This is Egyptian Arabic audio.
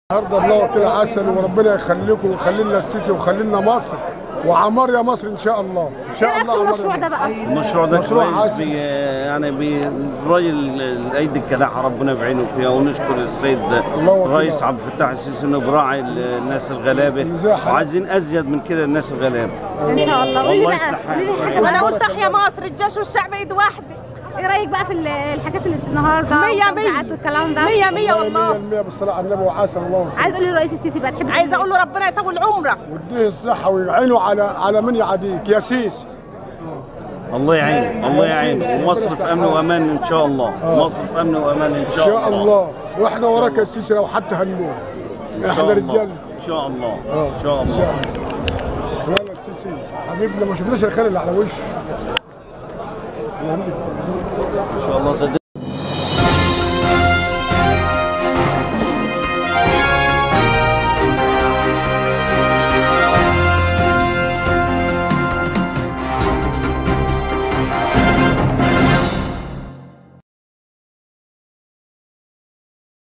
النهارده الله كده عسل وربنا يخليكم ويخلي لنا السيسي ويخلي لنا مصر وعمار يا مصر ان شاء الله ان ايه شاء رايك في الله عمار المشروع يا ده مصر. بقى؟ المشروع ده مشروع كويس عسل. بي يعني بي- الراجل الايدي الكداحه ربنا بعينه فيها ونشكر السيد الله أكبر. الرئيس عبد الفتاح السيسي انه براعي الناس الغلابه المزاح. وعايزين ازيد من كده الناس الغلابه ان شاء الله قولي لي الله بقى يصلح قولي لي حالك. حاجه انا بقى قلت تحيا مصر الجيش والشعب ايد واحده ايه رايك بقى في ال- الحاجات اللي النهارده مية والتوزيعات مية. والكلام ده مية مية والله والله 100% بالصلاه على النبي وعسل الله عايز اقول للرئيس السيسي بقى تحب عايزه اقول له ربنا يطول عمرك واديه الصحه ويعينه على على من يعاديك يا سيسي الله يعين الله يعين ومصر في امن وامان ان شاء الله مصر في امن وامان ان ان شاء, شاء الله واحنا وراك يا سيسي لو حتى هنموت إن شاء احنا الله. رجال ان شاء الله اه ان شاء الله لا السيسي حبيبنا ما شفناش الخير اللي على وشه ان شاء الله صدق